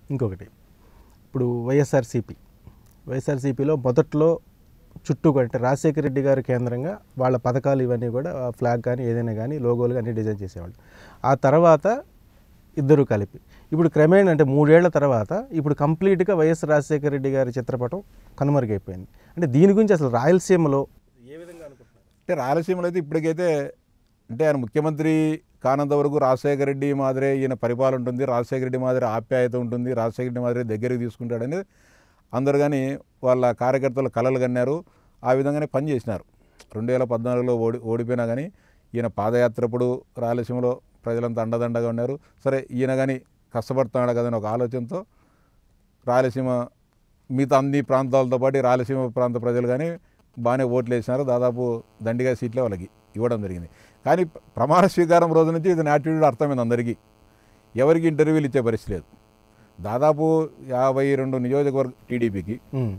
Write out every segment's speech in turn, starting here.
ఇంకొకటి ఇప్పుడు వైఎస్ఆర్సీపీ వైఎస్ఆర్సీపీలో మొదట్లో చుట్టూ అంటే రాజశేఖర రెడ్డి గారి కేంద్రంగా వాళ్ళ పథకాలు ఇవన్నీ కూడా ఆ ఫ్లాగ్ కానీ ఏదైనా కానీ లోగోలు కానీ డిజైన్ చేసేవాళ్ళు ఆ తర్వాత ఇద్దరు కలిపి ఇప్పుడు క్రమేణ అంటే మూడేళ్ల తర్వాత ఇప్పుడు కంప్లీట్గా వైఎస్ రాజశేఖర రెడ్డి గారి చిత్రపటం కనుమరుగైపోయింది అంటే దీని గురించి అసలు రాయలసీమలో ఏ విధంగా అనుకుంటున్నారు అంటే రాయలసీమలో అయితే ఇప్పటికైతే అంటే ఆయన ముఖ్యమంత్రి కానంత వరకు రాజశేఖర రెడ్డి మాదిరే ఈయన పరిపాలన ఉంటుంది రాజశేఖర రెడ్డి మాదిరి ఆప్యాయత ఉంటుంది రాజశేఖర రెడ్డి మాదిరి దగ్గరికి తీసుకుంటాడని అందరు కానీ వాళ్ళ కార్యకర్తలు కలలు కన్నారు ఆ విధంగానే పనిచేసినారు రెండు వేల పద్నాలుగులో ఓడి ఓడిపోయినా కానీ ఈయన పాదయాత్రప్పుడు రాయలసీమలో ప్రజలంతా అండదండగా ఉన్నారు సరే ఈయన కానీ కష్టపడుతున్నాడు కదని ఒక ఆలోచనతో రాయలసీమ మిగతా అన్ని ప్రాంతాలతో పాటు రాయలసీమ ప్రాంత ప్రజలు కానీ బాగానే ఓట్లు వేసినారు దాదాపు దండిగా సీట్లే వాళ్ళకి ఇవ్వడం జరిగింది కానీ ప్రమాణ స్వీకారం రోజు నుంచి ఇది యాటిట్యూడ్ అర్థమైంది అందరికీ ఎవరికి ఇంటర్వ్యూలు ఇచ్చే పరిస్థితి లేదు దాదాపు యాభై రెండు నియోజకవర్గ టీడీపీకి ఉమ్.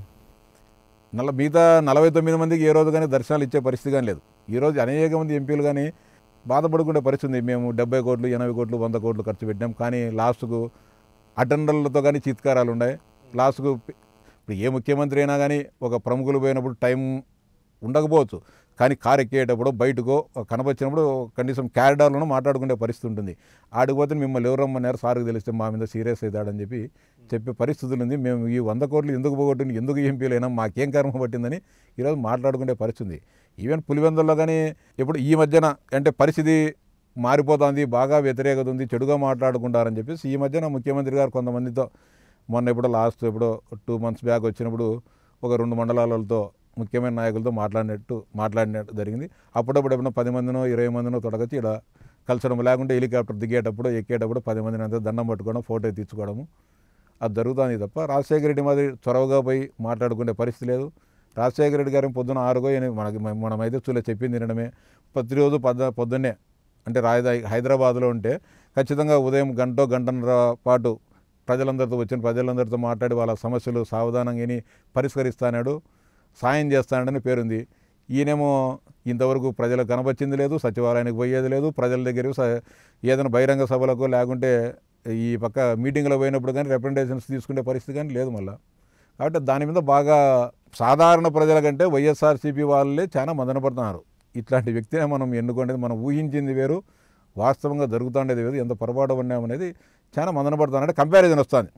నల్ల మిగతా నలభై తొమ్మిది మందికి ఏ రోజు కానీ దర్శనాలు ఇచ్చే పరిస్థితి కానీ లేదు ఈరోజు అనేక మంది ఎంపీలు కానీ బాధపడుకునే పరిస్థితి ఉంది మేము డెబ్బై కోట్లు ఎనభై కోట్లు వంద కోట్లు ఖర్చు పెట్టాం కానీ లాస్ట్కు అటెండర్లతో కానీ చిత్కారాలు ఉన్నాయి లాస్ట్కు ఇప్పుడు ఏ ముఖ్యమంత్రి అయినా కానీ ఒక ప్రముఖులు పోయినప్పుడు టైం ఉండకపోవచ్చు కానీ కారు ఎక్కేటప్పుడు బయటకో కనపచ్చినప్పుడు కనీసం క్యారిడార్లను మాట్లాడుకునే పరిస్థితి ఉంటుంది ఆడిపోతే మిమ్మల్ని ఎవరు రమ్మన్నారు సార్కి తెలిస్తే మా మీద సీరియస్ అవుతాడని చెప్పి చెప్పే పరిస్థితులు ఉంది మేము ఈ వంద కోట్లు ఎందుకు పోగొట్టింది ఎందుకు ఎంపీలు అయినా మాకేం కర్మ పట్టిందని ఈరోజు మాట్లాడుకునే పరిస్థితి ఉంది ఈవెన్ పులివెందుల్లో కానీ ఇప్పుడు ఈ మధ్యన అంటే పరిస్థితి మారిపోతుంది బాగా వ్యతిరేకత ఉంది చెడుగా మాట్లాడుకుంటారని చెప్పేసి ఈ మధ్యన ముఖ్యమంత్రి గారు కొంతమందితో మొన్న ఎప్పుడో లాస్ట్ ఎప్పుడో టూ మంత్స్ బ్యాక్ వచ్చినప్పుడు ఒక రెండు మండలాలతో ముఖ్యమైన నాయకులతో మాట్లాడినట్టు మాట్లాడినట్టు జరిగింది అప్పుడప్పుడు ఎప్పుడో పది మందినో ఇరవై మందినో తొడగచ్చి ఇక్కడ కలసడం లేకుంటే హెలికాప్టర్ దిగేటప్పుడు ఎక్కేటప్పుడు పది మందిని అంతా దండం పట్టుకోవడం ఫోటో తీసుకోవడము అది జరుగుతుంది తప్ప రాజశేఖర రెడ్డి మాదిరి చొరవగా పోయి మాట్లాడుకునే పరిస్థితి లేదు రాజశేఖర రెడ్డి గారి పొద్దున ఆరుగో ఎనిమిది మనకి మనమైతే చూలే చెప్పింది తినడమే ప్రతిరోజు పొద్దు పొద్దున్నే అంటే రాజధాని హైదరాబాద్లో ఉంటే ఖచ్చితంగా ఉదయం గంట గంటన్నర పాటు ప్రజలందరితో వచ్చిన ప్రజలందరితో మాట్లాడి వాళ్ళ సమస్యలు సావధానంగా విని పరిష్కరిస్తానాడు సాయం చేస్తాడని పేరుంది ఈయనేమో ఇంతవరకు ప్రజలకు కనపచ్చింది లేదు సచివాలయానికి పోయేది లేదు ప్రజల దగ్గరికి స- ఏదైనా బహిరంగ సభలకు లేకుంటే ఈ పక్క మీటింగ్లో పోయినప్పుడు కానీ రిప్రజెంటేషన్స్ తీసుకునే పరిస్థితి కానీ లేదు మళ్ళీ కాబట్టి దాని మీద బాగా సాధారణ ప్రజల కంటే వైఎస్ఆర్సీపీ వాళ్ళే చాలా మదనపడుతున్నారు ఇట్లాంటి వ్యక్తినే మనం ఎన్నుకునేది మనం ఊహించింది వేరు వాస్తవంగా జరుగుతుండేది వేరు ఎంత పొరపాటు పడినామనేది చాలా మదనపడుతున్నాడు కంపారిజన్ వస్తుంది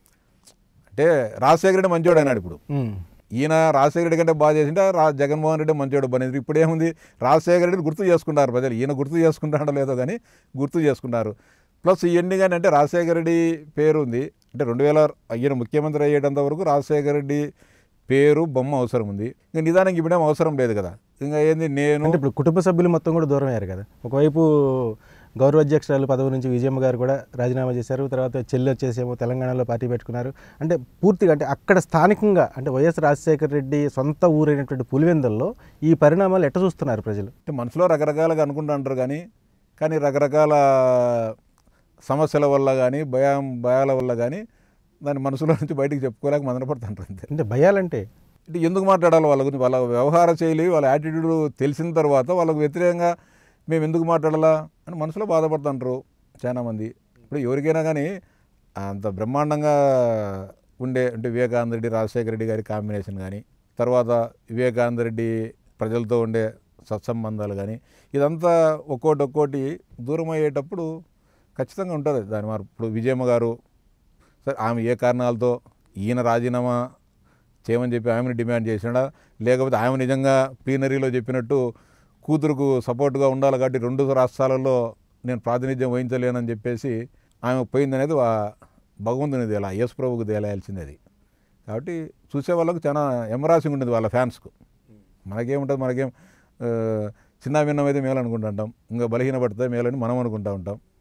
అంటే రాజశేఖర రెడ్డి మంచోడు అన్నాడు ఇప్పుడు ఉమ్. ఈయన రాజశేఖర రెడ్డి కంటే బాగా చేసింటే రా జగన్మోహన్ రెడ్డి మంచోడు పని ఇప్పుడు ఏముంది రాజశేఖర రెడ్డిని గుర్తు చేసుకుంటారు ప్రజలు ఈయన గుర్తు చేసుకుంటాడో లేదో కానీ గుర్తు చేసుకుంటారు ప్లస్ ఇవన్నీ కానీ అంటే రాజశేఖర రెడ్డి పేరు ఉంది అంటే రెండు వేల ఈయన ముఖ్యమంత్రి అయ్యేటంత వరకు రాజశేఖర రెడ్డి పేరు బొమ్మ అవసరం ఉంది ఇంకా నిదానంగా ఇప్పుడేం అవసరం లేదు కదా ఇంకా ఏంది నేను అంటే ఇప్పుడు కుటుంబ సభ్యులు మొత్తం కూడా దూరం అయ్యారు కదా ఒకవైపు గౌరవ అధ్యక్షురాలు పదవి నుంచి విజయమ్మ గారు కూడా రాజీనామా చేశారు తర్వాత చెల్లి వచ్చేసేమో తెలంగాణలో పార్టీ పెట్టుకున్నారు అంటే పూర్తిగా అంటే అక్కడ స్థానికంగా అంటే వైఎస్ రాజశేఖర రెడ్డి సొంత ఊరైనటువంటి పులివెందుల్లో ఈ పరిణామాలు ఎట్ట చూస్తున్నారు ప్రజలు అంటే మనసులో రకరకాలుగా అనుకుంటుంటారు కానీ కానీ రకరకాల సమస్యల వల్ల కానీ భయం భయాల వల్ల కానీ దాని మనసులో నుంచి బయటికి చెప్పుకోలేక మదనపడుతుంటారు అంతే అంటే భయాలంటే అంటే ఎందుకు మాట్లాడాలి వాళ్ళ గురించి వాళ్ళ వ్యవహార శైలి వాళ్ళ యాటిట్యూడ్ తెలిసిన తర్వాత వాళ్ళకు వ్యతిరేకంగా మేము ఎందుకు మాట్లాడాలా అని మనసులో బాధపడుతుంటారు చాలామంది ఇప్పుడు ఎవరికైనా కానీ అంత బ్రహ్మాండంగా ఉండే అంటే వివేకానంద రెడ్డి రాజశేఖర రెడ్డి గారి కాంబినేషన్ కానీ తర్వాత వివేకానంద రెడ్డి ప్రజలతో ఉండే సత్సంబంధాలు కానీ ఇదంతా ఒక్కోటి ఒక్కోటి దూరం అయ్యేటప్పుడు ఖచ్చితంగా ఉంటుంది దాని మరి ఇప్పుడు విజయమ్మ గారు సరే ఆమె ఏ కారణాలతో ఈయన రాజీనామా చేయమని చెప్పి ఆమెను డిమాండ్ చేసినాడా లేకపోతే ఆమె నిజంగా ప్లీనరీలో చెప్పినట్టు కూతురుకు సపోర్ట్గా ఉండాలి కాబట్టి రెండు రాష్ట్రాలలో నేను ప్రాతినిధ్యం వహించలేనని చెప్పేసి ఆమె పోయిందనేది వా- భగవంతుని తేలా యేసు ప్రభుకు తేలాల్సింది అది కాబట్టి చూసే వాళ్ళకు చాలా ఎమరాసింగ్ ఉంటుంది వాళ్ళ ఫ్యాన్స్కు మనకేముంటుంది మనకేం ఆ, చిన్న భిన్నమైతే మేలు అనుకుంటుంటాం ఇంకా బలహీన పడితే మేలని మనం అనుకుంటూ ఉంటాం